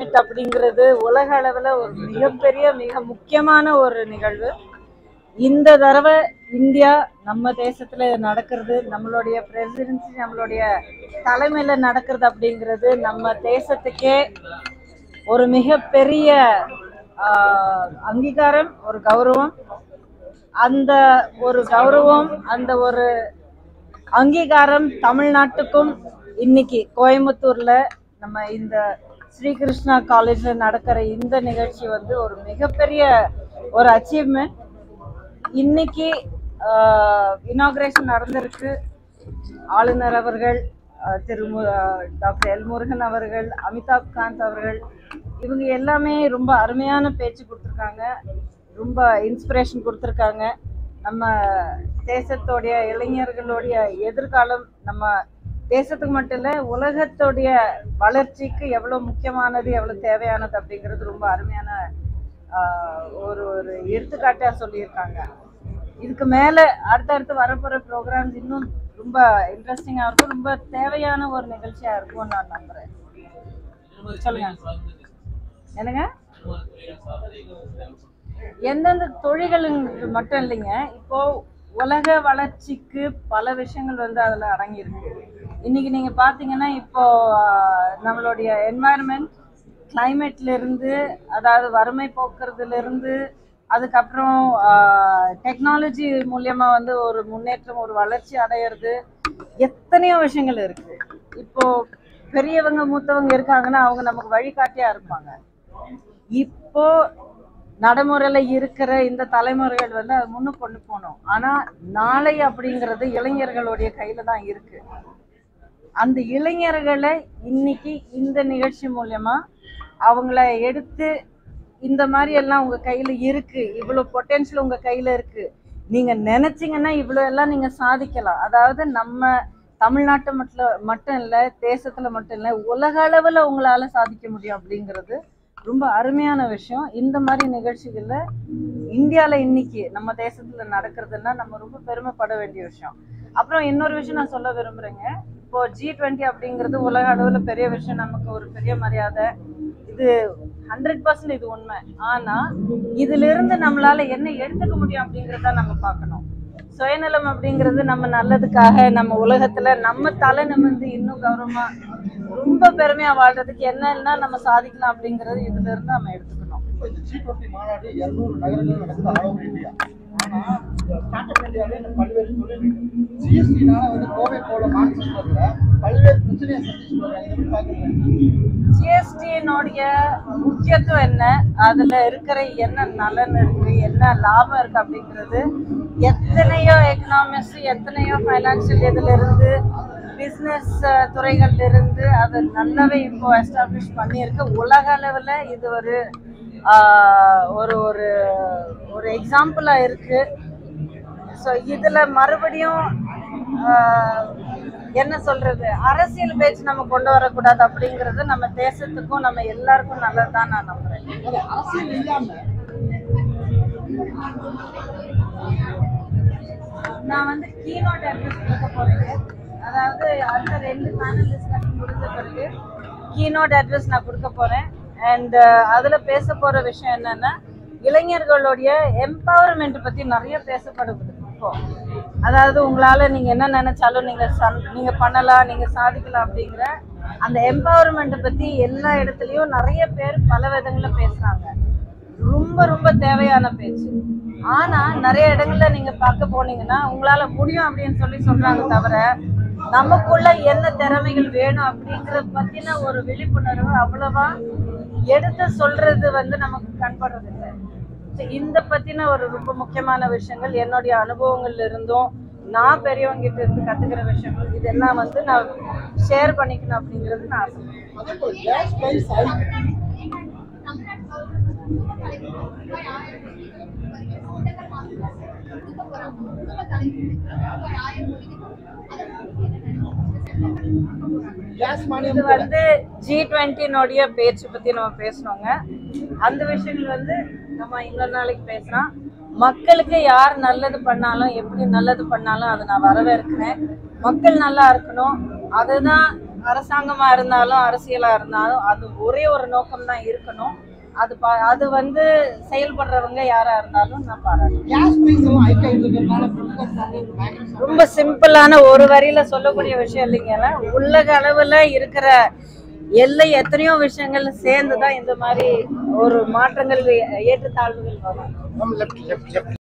submit அப்படிங்கிறது உலக அளவில் ஒரு மிகப்பெரிய மிக முக்கியமான ஒரு நிகழ்வு இந்த தடவை இந்தியா நம்ம தேசத்துல நடக்கிறது நம்மளுடைய பிரசிடென்சி நம்மளுடைய தலைமையில நடக்கிறது அப்படிங்கிறது நம்ம தேசத்துக்கே ஒரு மிகப்பெரிய ஆஹ், அங்கீகாரம் ஒரு கௌரவம் அந்த ஒரு கௌரவம் அந்த ஒரு அங்கீகாரம் தமிழ்நாட்டுக்கும் இன்னைக்கு கோயம்புத்தூர்ல நம்ம இந்த ஸ்ரீகிருஷ்ணா காலேஜ்ல நடக்கிற இந்த நிகழ்ச்சி வந்து ஒரு மிகப்பெரிய ஒரு அச்சீவ்மெண்ட் இன்னைக்கு இனாக்ரேஷன் நடந்திருக்கு ஆளுநர் அவர்கள் ஆஹ், திரு மு- ஆஹ், டாக்டர் எல் முருகன் அவர்கள் அமிதாப் காந்த் அவர்கள் இவங்க எல்லாமே ரொம்ப அருமையான பேச்சு கொடுத்துருக்காங்க ரொம்ப இன்ஸ்பிரேஷன் கொடுத்துருக்காங்க நம்ம தேசத்தோடைய இளைஞர்களுடைய எதிர்காலம் நம்ம தேசத்துக்கு மட்டும் இல்லை உலகத்தோடைய வளர்ச்சிக்கு எவ்வளோ முக்கியமானது எவ்வளோ தேவையானது அப்படிங்கிறது ரொம்ப அருமையான ஆஹ், ஒரு ஒரு எடுத்துக்காட்டாக சொல்லியிருக்காங்க இதுக்கு மேலே அடுத்தடுத்து வரப்போகிற ப்ரோக்ராம்ஸ் இன்னும் ரொம்ப இன்ட்ரெஸ்டிங்காக இருக்கும் ரொம்ப தேவையான ஒரு நிகழ்ச்சியாக இருக்கும்னு நான் நம்புகிறேன் சொல்லுங்க என்னங்க எந்தெந்த தொழில்களுக்கு மட்டும் இல்லைங்க இப்போ உலக வளர்ச்சிக்கு பல விஷயங்கள் வந்து அதில் அடங்கியிருக்கு இன்னைக்கு நீங்க பார்த்தீங்கன்னா இப்போ ஆஹ், நம்மளுடைய என்வாயர்மெண்ட் கிளைமேட்ல இருந்து அதாவது வறுமை போக்குறதுல இருந்து அதுக்கப்புறம் டெக்னாலஜி மூலியமா வந்து ஒரு முன்னேற்றம் ஒரு வளர்ச்சி அடையிறது எத்தனையோ விஷயங்கள் இருக்கு இப்போ பெரியவங்க மூத்தவங்க இருக்காங்கன்னா அவங்க நமக்கு வழிகாட்டியா இருப்பாங்க இப்போ நடைமுறையில இருக்கிற இந்த தலைமுறைகள் வந்து அது முன்னுக்கு கொண்டு போகணும் ஆனா நாளை அப்படிங்கிறது இளைஞர்களுடைய கையில தான் இருக்கு அந்த இளைஞர்களை இன்னைக்கு இந்த நிகழ்ச்சி மூலியமா அவங்கள எடுத்து இந்த மாதிரி எல்லாம் உங்க கையில இருக்கு இவ்வளவு பொட்டென்ஷியல் உங்க கையில இருக்கு நீங்க நினைச்சீங்கன்னா இவ்வளவு எல்லாம் நீங்க சாதிக்கலாம் அதாவது நம்ம தமிழ்நாட்டு மட்டும் மட்டும் இல்ல தேசத்துல மட்டும் இல்ல உலக அளவுல உங்களால சாதிக்க முடியும் அப்படிங்கிறது ரொம்ப அருமையான விஷயம் இந்த மாதிரி நிகழ்ச்சிகள்ல இந்தியால இன்னைக்கு நம்ம தேசத்துல நடக்கிறதுன்னா நம்ம ரொம்ப பெருமைப்பட வேண்டிய விஷயம் அப்புறம் இன்னொரு விஷயம் நான் சொல்ல விரும்புறேங்க இப்போ ஜி டுவெண்ட்டி அப்படிங்கிறது உலக அளவுல பெரிய விஷயம் நமக்கு ஒரு பெரிய மரியாதை இது ஹண்ட்ரட் பர்சன்ட் இது உண்மை ஆனா இதுல இருந்து நம்மளால என்ன எடுத்துக்க முடியும் அப்படிங்கறத நம்ம பார்க்கணும் சுயநலம் அப்படிங்கிறது நம்ம நல்லதுக்காக நம்ம உலகத்துல நம்ம தலை நிமிர்ந்து இன்னும் கௌரவமா ரொம்ப பெருமையா வாழ்றதுக்கு என்னன்னா நம்ம சாதிக்கலாம் அப்படிங்கறது இதுல இருந்து நம்ம எடுத்துக்கணும் இப்போ இந்த ஜி டுவெண்ட்டி மாநாடு இருநூறு நகரங்கள் நடக்குது ஆல் ஓவர் இந்தியா ஆனா ஸ்டார்ட் அப் இந்தியாவிலே இந்த பல்வேறு தொழில் ஜிஎஸ்டினால வந்து கோவை போல மாநிலத்துல பல்வேறு பிரச்சனையை சந்திச்சு வர்றாங்க இதை எப்படி பாக்குறீங்க ஜிஎஸ்டியினுடைய முக்கியத்துவம் என்ன அதுல இருக்கிற என்ன நலன் இருக்கு என்ன லாபம் இருக்கு அப்படிங்கிறது எத்தனையோ எக்கனாமிக்ஸ் எத்தனையோ ஃபைனான்சியல் இதுல இருந்து பிஸ்னஸ் துறைகள்ல இருந்து அது நல்லாவே இப்போ எஸ்டாப்ளிஷ் பண்ணியிருக்கு உலக அளவில் இது ஒரு ஆஹ், ஒரு ஒரு ஒரு எக்ஸாம்பிளா இருக்கு ஸோ இதுல மறுபடியும் ஆஹ், என்ன சொல்றது அரசியல் பேச்சு நம்ம கொண்டு வரக்கூடாது அப்படிங்கிறது நம்ம தேசத்துக்கும் நம்ம எல்லாருக்கும் நல்லதுதான் நான் நம்புறேன் அது அரசியல் இல்லாம நான் வந்து கீனோட் அட்ரஸ் கொடுக்க போறேன் அதாவது அடுத்த ரெண்டு பேனல் டிஸ்கஷன் முடிஞ்ச பிறகு கீனோட் அட்ரஸ் நான் கொடுக்க போறேன் அண்ட் அதுல பேச போற விஷயம் என்னன்னா இளைஞர்களுடைய எம்பவர்மெண்ட் பத்தி நிறைய பேசப்படுது இப்போ அதாவது உங்களால நீங்க என்ன நினைச்சாலும் நீங்க சன்- நீங்க பண்ணலாம் நீங்க சாதிக்கலாம் அப்படிங்கிற அந்த எம்பவர்மெண்ட் பத்தி எல்லா இடத்துலயும் நிறைய பேர் பல விதங்கள்ல பேசுறாங்க ரொம்ப ரொம்ப தேவையான பேச்சு ஆனா நிறைய இடங்கள்ல நீங்க பார்க்க போனீங்கன்னா உங்களால முடியும் அப்படின்னு சொல்லி சொல்றாங்க தவிர நமக்குள்ள என்ன திறமைகள் வேணும் அப்படிங்கறத பத்தின ஒரு விழிப்புணர்வு அவ்வளவா எடுத்து சொல்றது வந்து நமக்கு கண்படுறது இல்லை So, இந்த பத்தின ஒரு ரொம்ப முக்கியமான விஷயங்கள் என்னுடைய அனுபவங்கள்ல இருந்தும் நான் பெரியவங்க கிட்ட இருந்து கத்துக்கிற விஷயங்கள் இதெல்லாம் வந்து நான் ஷேர் பண்ணிக்கணும் அப்படிங்கிறது நான் ஆசைப்படுறேன் அதே போல கேஸ் பிரைஸ் ஹைக் கேஸ் இது மானியம் வந்து ஜி டுவெண்ட்டினுடைய பேச்சு பத்தி நம்ம பேசணுங்க அந்த விஷயங்கள் வந்து நம்ம இன்னொரு நாளைக்கு பேசலாம் மக்களுக்கு யார் நல்லது பண்ணாலும் எப்படி நல்லது பண்ணாலும் அதை நான் வரவேற்கிறேன் மக்கள் நல்லா இருக்கணும் அதுதான் அரசாங்கமா இருந்தாலும் அரசியலா இருந்தாலும் அது ஒரே ஒரு நோக்கம் தான் இருக்கணும் அது ப- அது வந்து செயல்படுறவங்க யாரா இருந்தாலும் நான் பாராட்டுறேன் கேஸ் பிரைஸ் எல்லாம் ஹைக் ஆகிட்டு இருக்கிறதுனால பெண்கள் வந்து பயங்கர ரொம்ப சிம்பிளான ஒரு வரியில சொல்லக்கூடிய விஷயம் இல்லைங்க உலக அளவுல இருக்கிற எல்லை எத்தனையோ விஷயங்கள் சேர்ந்து தான் இந்த மாதிரி ஒரு மாற்றங்கள் ஏற்றத்தாழ்வுகள் வரும் லெஃப்ட் லெஃப்ட் லெஃப்ட்